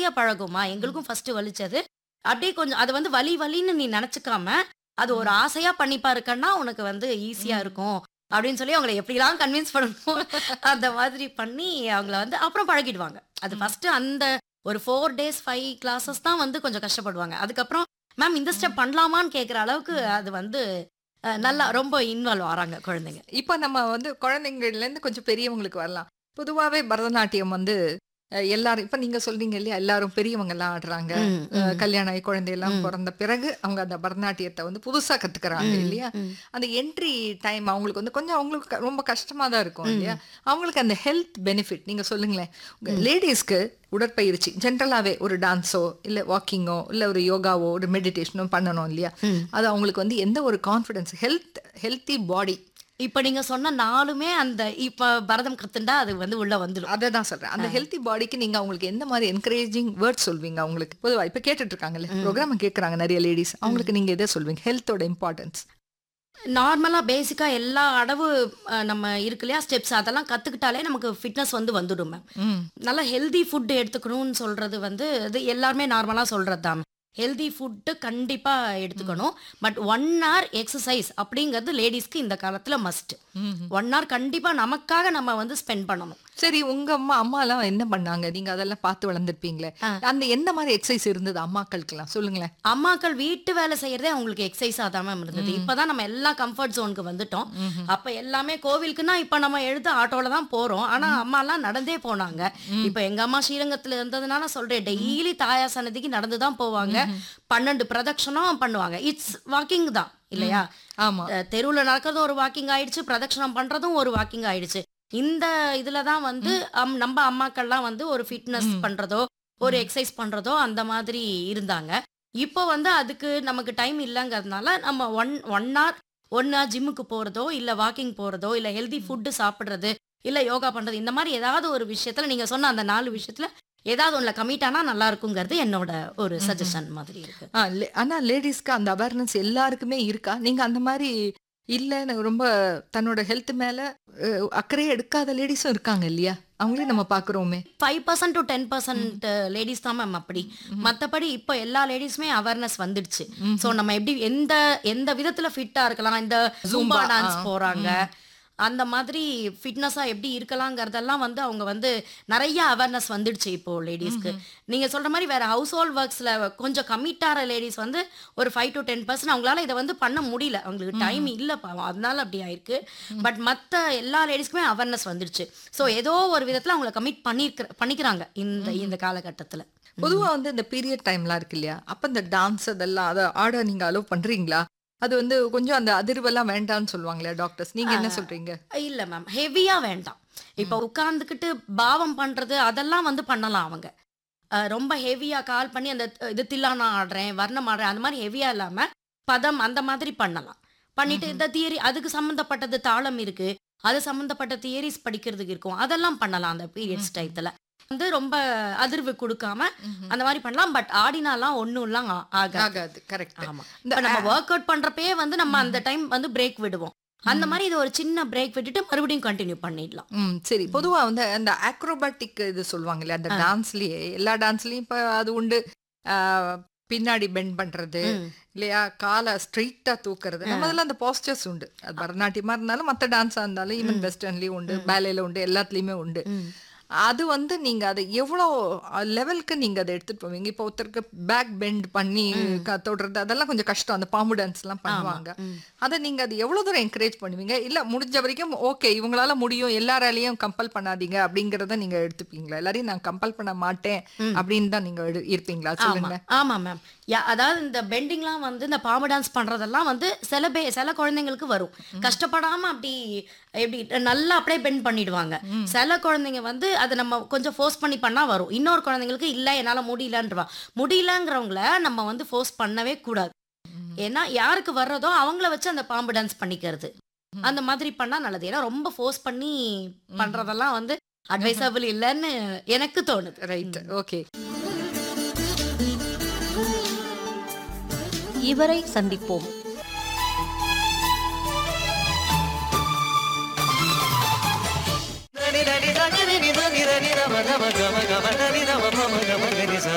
வலிக்க பழகுமா எங்களுக்கும் ஃபர்ஸ்ட் வலிச்சது அப்படியே கொஞ்சம் அது வந்து வலி வலின்னு நீ நினைச்சுக்காம அது ஒரு ஆசையா பண்ணி பாருக்கன்னா உனக்கு வந்து ஈஸியா இருக்கும் அப்படின்னு சொல்லி அவங்கள எப்படிலாம் கன்வின்ஸ் பண்ணணும் அந்த மாதிரி பண்ணி அவங்கள வந்து அப்புறம் பழகிடுவாங்க அது ஃபர்ஸ்ட் அந்த ஒரு ஃபோர் டேஸ் ஃபைவ் கிளாஸஸ் தான் வந்து கொஞ்சம் கஷ்டப்படுவாங்க அதுக்கப்புறம் மேம் இந்த ஸ்டெப் பண்ணலாமான்னு கேட்குற அளவுக்கு அது வந்து அஹ், நல்லா ரொம்ப இன்வால்வ் ஆறாங்க குழந்தைங்க இப்போ நம்ம வந்து குழந்தைங்கள்ல இருந்து கொஞ்சம் பெரியவங்களுக்கு வரலாம் பொதுவாவே பரதநாட்டியம் வந்து அஹ், எல்லாரும் இப்ப நீங்க சொல்றீங்க இல்லையா எல்லாரும் பெரியவங்க எல்லாம் ஆடுறாங்க ம், ம். அஹ், கல்யாணம் ஆகி குழந்தை எல்லாம் ம். பிறந்த பிறகு அவங்க அந்த பரதநாட்டியத்தை வந்து புதுசா கத்துக்கிறாங்க ம், இல்லையா ம். அந்த என்ட்ரி டைம் அவங்களுக்கு வந்து கொஞ்சம் அவங்களுக்கு க- ரொம்ப கஷ்டமா தான் இருக்கும் ம். இல்லையா அவங்களுக்கு அந்த ஹெல்த் பெனிஃபிட் நீங்க சொல்லுங்களேன் ம். லேடிஸ்க்கு உடற்பயிற்சி ஜென்ரலாவே ஒரு டான்ஸோ இல்ல வாக்கிங்கோ இல்ல ஒரு யோகாவோ ஒரு மெடிடேஷனோ பண்ணணும் இல்லையா ம். அது அவங்களுக்கு வந்து எந்த ஒரு கான்ஃபிடன்ஸ் ஹெல்த் ஹெல்த்தி பாடி இப்ப நீங்க சொன்ன நாலுமே அந்த இப்ப பரதம் கத்துண்டா அது வந்து உள்ள வந்துடும் அதை தான் சொல்றேன் அந்த ஹெல்த்தி பாடிக்கு நீங்க அவங்களுக்கு எந்த மாதிரி என்கரேஜிங் வேர்ட் சொல்வீங்க அவங்களுக்கு பொதுவா இப்ப கேட்டுட்டு இருக்காங்கல்ல ப்ரோக்ராம் கேட்கறாங்க நிறைய லேடிஸ் அவங்களுக்கு நீங்க எதை சொல்வீங்க ஹெல்த்தோட இம்பார்ட்டன்ஸ் நார்மலா பேசிக்கா எல்லா அடவு அஹ், நம்ம இருக்கு இல்லையா ஸ்டெப்ஸ் அதெல்லாம் கத்துக்கிட்டாலே நமக்கு ஃபிட்னஸ் வந்து வந்துடும் மேம் நல்லா ஹெல்தி ஃபுட் எடுத்துக்கணும்னு சொல்றது வந்து அது எல்லாருமே நார்மலா சொல்றது தான் ஹெல்தி ஃபுட்டு கண்டிப்பா எடுத்துக்கணும் பட் ஒன் hour எக்ஸசைஸ் அப்படிங்கிறது லேடிஸ்க்கு இந்த காலத்துல மஸ்ட் ஒன் hour கண்டிப்பா நமக்காக நம்ம வந்து ஸ்பெண்ட் பண்ணணும் சரி உங்க அம்மா அம்மா எல்லாம் என்ன பண்ணாங்க நீங்க அதெல்லாம் பார்த்து வளர்ந்துருப்பீங்களே ஆ. அந்த எந்த மாதிரி எக்ஸசைஸ் இருந்தது அம்மாக்களுக்கெல்லாம் சொல்லுங்களேன் அம்மாக்கள் வீட்டு வேலை செய்யறதே அவங்களுக்கு எக்ஸசைஸா தான் மேம் இருந்தது இப்பதான் நம்ம எல்லா கம்ஃபர்ட் ஜோனுக்கு வந்துட்டோம் அப்ப எல்லாமே கோவிலுக்குன்னா இப்ப நம்ம எழுத ஆட்டோல தான் போறோம் ஆனா அம்மா எல்லாம் நடந்தே போனாங்க இப்ப எங்க அம்மா ஸ்ரீரங்கத்துல இருந்ததுனால சொல்றேன் டெய்லி தாயா சன்னதிக்கு நடந்து தான் போவாங்க பன்னெண்டு பிரதட்சணம் பண்ணுவாங்க இட்ஸ் வாக்கிங் தான் இல்லையா ஆமா அஹ் தெருவுல நடக்கிறதும் ஒரு வாக்கிங் ஆயிடுச்சு பிரதட்சணம் பண்றதும் ஒரு வாக்கிங் ஆயிடுச்சு இந்த இதுல தான் வந்து அம்- நம்ம அம்மாக்கள்லாம் வந்து ஒரு ஃபிட்னஸ் ம். பண்றதோ ஒரு எக்ஸசைஸ் பண்றதோ அந்த மாதிரி இருந்தாங்க இப்போ வந்து அதுக்கு நமக்கு டைம் இல்லைங்கிறதுனால நம்ம one one hour one hour ஜிம்முக்கு போறதோ இல்ல வாக்கிங் போறதோ இல்ல ஹெல்தி ஃபுட்டு சாப்பிடுறது இல்ல யோகா பண்றது இந்த மாதிரி ஏதாவது ஒரு விஷயத்துல நீங்க சொன்ன அந்த நாலு விஷயத்துல ஏதாவது ஒண்ணுல கமிட் ஆனா நல்லா இருக்குங்கிறது என்னோட ஒரு சஜஷன் மாதிரி இருக்கு ஆ, லே- ஆனா லேடிஸ்க்கு அந்த அவேர்னஸ் எல்லாருக்குமே இருக்கா நீங்க அந்த மாதிரி இல்ல ரொம்ப தன்னோட ஹெல்த் மேல அஹ், அக்கறையே எடுக்காத லேடிஸும் இருக்காங்க இல்லையா அவங்களே நம்ம பாக்குறோமே five percent to ten percent ladies தான் மேம் அப்படி மத்தபடி இப்போ எல்லா லேடிஸுமே அவேர்னஸ் வந்துடுச்சு ம். சோ நம்ம எப்படி எந்த எந்த விதத்துல ஃபிட்டா இருக்கலாம் இந்த ஜூம்பா Zumba, டான்ஸ் ஆ. போறாங்க அந்த மாதிரி ஃபிட்னஸா எப்படி இருக்கலாங்கிறதெல்லாம் வந்து அவங்க வந்து நிறைய அவேர்னஸ் வந்துடுச்சு இப்போ லேடிஸ்க்கு நீங்க சொல்ற மாதிரி வேற ஹவுஸ் ஹோல்ட் ஒர்க்ஸ்ல கொஞ்சம் கமிட் ஆகிற லேடிஸ் வந்து ஒரு ஃபைவ் டு டென் பர்சன்ட் அவங்களால இதை வந்து பண்ண முடியல அவங்களுக்கு டைம் இல்ல பாவம் அதனால அப்படி ஆயிருக்கு பட் மத்த எல்லா லேடிஸ்க்குமே அவேர்னஸ் வந்துடுச்சு ஸோ ஏதோ ஒரு விதத்துல அவங்கள கமிட் பண்ணிருக்கிற பண்ணிக்கிறாங்க இந்த இந்த காலகட்டத்துல பொதுவா வந்து இந்த பீரியட் டைம்லாம் இருக்கு இல்லையா அப்ப இந்த டான்ஸ் அதெல்லாம் அதை ஆட நீங்க அலோவ் பண்றீங்களா அது வந்து கொஞ்சம் அந்த அதிர்வெல்லாம் வேண்டாம்னு சொல்லுவாங்களே டாக்டர்ஸ் நீங்க என்ன சொல்றீங்க இல்ல மேம் ஹெவியா வேண்டாம் இப்ப உட்கார்ந்துக்கிட்டு பாவம் பண்றது அதெல்லாம் வந்து பண்ணலாம் அவங்க அஹ் ரொம்ப ஹெவியா கால் பண்ணி அந்த அஹ், இது தில்லானா ஆடுறேன் வர்ணம் ஆடுறேன் அந்த மாதிரி ஹெவியா இல்லாம பதம் அந்த மாதிரி பண்ணலாம் பண்ணிட்டு இந்த தியரி அதுக்கு சம்மந்தப்பட்டது தாளம் இருக்கு அது சம்மந்தப்பட்ட தியரிஸ் படிக்கிறதுக்கு இருக்கும் அதெல்லாம் பண்ணலாம் அந்த பீரியட்ஸ் டயத்துல வந்து ரொம்ப அதிர்வு கொடுக்காம அந்த மாதிரி பண்ணலாம் பட் ஆடினாலாம் ஒண்ணும்லாம் ஆ- ஆகாது ஆகாது கரெக்ட் ஆமா இந்த இப்ப நம்ம ஒர்க் அவுட் பண்றப்பயே வந்து நம்ம அந்த டைம் வந்து பிரேக் விடுவோம் அந்த மாதிரி இது ஒரு சின்ன பிரேக் விட்டுட்டு மறுபடியும் கண்டினியூ பண்ணிடலாம் ம் சரி பொதுவா வந்து அந்த அக்ரோபாட்டிக் இது சொல்லுவாங்க இல்லையா அந்த டான்ஸ்லயே எல்லா டான்ஸ்லயும் இப்ப அது உண்டு ஆஹ், பின்னாடி பெண்ட் பண்றது ம். இல்லையா காலை ஸ்ட்ரெயிட்டா தூக்குறது நம்ம அதெல்லாம் அந்த பாஸ்டர்ஸ் உண்டு அது பரதநாட்டியமா இருந்தாலும் மத்த டான்ஸா இருந்தாலும் ஈவன் வெஸ்டர்ன்லயும் உண்டு பேலேல உண்டு எல்லாத்துலயுமே உண்டு ம். அது வந்து நீங்க அதை எவ்வளோ லெவலுக்கு நீங்க அதை எடுத்துட்டு போவீங்க இப்போ ஒருத்தருக்கு பேக் பெண்ட் பண்ணி க- தொடுறது அதெல்லாம் கொஞ்சம் கஷ்டம் அந்த பாம்பு டான்ஸ் எல்லாம் பண்ணுவாங்க ம். அதை நீங்க அது எவ்வளவு தூரம் என்கரேஜ் பண்ணுவீங்க இல்ல முடிஞ்ச வரைக்கும் ஓகே இவங்களால முடியும் எல்லாராலையும் கம்பல் பண்ணாதீங்க அப்படிங்கறத நீங்க எடுத்துப்பீங்களா எல்லாரையும் நான் கம்பல் பண்ண மாட்டேன் அப்படின்னு தான் நீங்க எடு- இருப்பீங்களா ஆமா சொல்லுங்க ஆமா மேம் அதாவது இந்த பெண்டிங்லாம் வந்து இந்த பாம்பு டான்ஸ் பண்றதெல்லாம் வந்து சில பே சில குழந்தைங்களுக்கு வரும் கஷ்டப்படாம அப்படி எப்படி நல்லா அப்படியே பெண்ட் பண்ணிடுவாங்க சில குழந்தைங்க வந்து அதை நம்ம கொஞ்சம் ஃபோர்ஸ் பண்ணி பண்ணா வரும் இன்னொரு குழந்தைங்களுக்கு இல்ல என்னால முடியலன்றவா முடியலங்கிறவங்கள நம்ம வந்து ஃபோர்ஸ் பண்ணவே கூடாது ஏன்னா யாருக்கு வர்றதோ அவங்கள வச்சு அந்த பாம்பு டான்ஸ் பண்ணிக்கிறது அந்த மாதிரி பண்ணா நல்லது ஏன்னா ரொம்ப ஃபோர்ஸ் பண்ணி பண்றதெல்லாம் வந்து அட்வைசபிள் இல்லைன்னு எனக்கு தோணுது ரைட் ஓகே இவரை சந்திப்போம் దని దని దగని దని దని రమ రమ గమ గమ దని రమ మమ గమ గని స